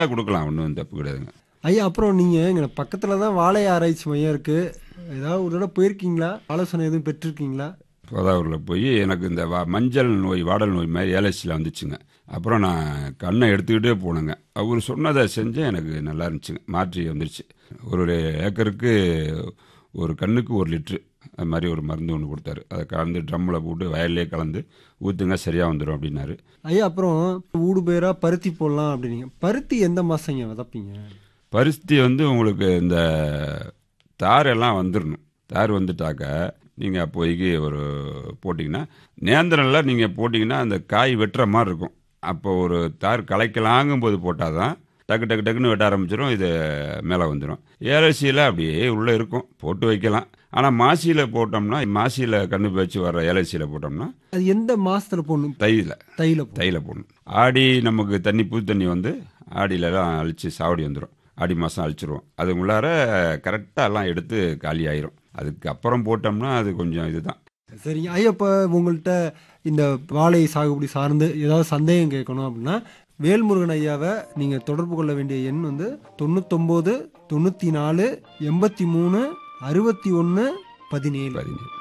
கொடுக்கலாம் ஒன்றும் தப்பு கிடையாதுங்க ஐயா அப்புறம் நீங்கள் இங்கே பக்கத்தில் தான் வாழை ஆராய்ச்சி மையம் இருக்குது ஏதாவது ஒரு தடவை போயிருக்கீங்களா ஆலோசனை எதுவும் பெற்றிருக்கீங்களா கோதாவூரில் போய் எனக்கு இந்த வா மஞ்சள் நோய் வாடல் நோய் மாதிரி ஏலசியில் வந்துச்சுங்க அப்புறம் நான் கண்ணை எடுத்துக்கிட்டே போனேங்க அவர் சொன்னதை செஞ்சேன் எனக்கு நல்லா இருந்துச்சுங்க மாற்றி வந்துருச்சு ஒரு ஒரு ஏக்கருக்கு ஒரு கண்ணுக்கு ஒரு லிட்ரு அது மாதிரி ஒரு மருந்து ஒன்று கொடுத்தாரு அதை கலந்து ட்ரம்மில் போட்டு வயல்லே கலந்து ஊற்றுங்க சரியாக வந்துடும் அப்படின்னாரு ஐயா அப்புறம் ஊடு பேராக பருத்தி போடலாம் அப்படின்னீங்க பருத்தி எந்த மாதங்க விதைப்பீங்க பருத்தி வந்து உங்களுக்கு இந்த தார் எல்லாம் வந்துடணும் தார் வந்துட்டாக்க நீங்கள் அப்போதைக்கு ஒரு போட்டிங்கன்னா நேந்திரனில் நீங்கள் போட்டிங்கன்னா அந்த காய் வெட்டுற மாதிரி இருக்கும் அப்போ ஒரு தார் களைக்கலாங்கும் போது போட்டால் தான் டக்கு டக்கு டக்குன்னு வெட்ட ஆரம்பிச்சிடும் இது மேலே வந்துடும் ஏலசியில் அப்படியே உள்ளே இருக்கும் போட்டு வைக்கலாம் ஆனால் மாசியில் போட்டோம்னா மாசியில் கண்ணு பேச்சு வர்ற ஏலசியில் போட்டோம்னா அது எந்த மாசத்துல போடணும் தையில் தையில போடணும் தையில போடணும் ஆடி நமக்கு தண்ணி புது தண்ணி வந்து ஆடியிலலாம் அழிச்சு சாவடி வந்துடும் ஆடி மாதம் அழிச்சிருவோம் அது உள்ளார கரெக்டாக எல்லாம் எடுத்து காலி ஆயிரும் அதுக்கு அப்புறம் போட்டோம்னா அது கொஞ்சம் இதுதான் சரிங்க ஐயா இப்போ உங்கள்கிட்ட இந்த வாழை சாகுபடி சார்ந்து ஏதாவது சந்தேகம் கேட்கணும் அப்படின்னா வேல்முருகன் ஐயாவை நீங்கள் தொடர்பு கொள்ள வேண்டிய எண் வந்து தொண்ணூத்தொம்போது தொண்ணூற்றி நாலு எண்பத்தி மூணு அறுபத்தி ஒன்று பதினேழு பதினேழு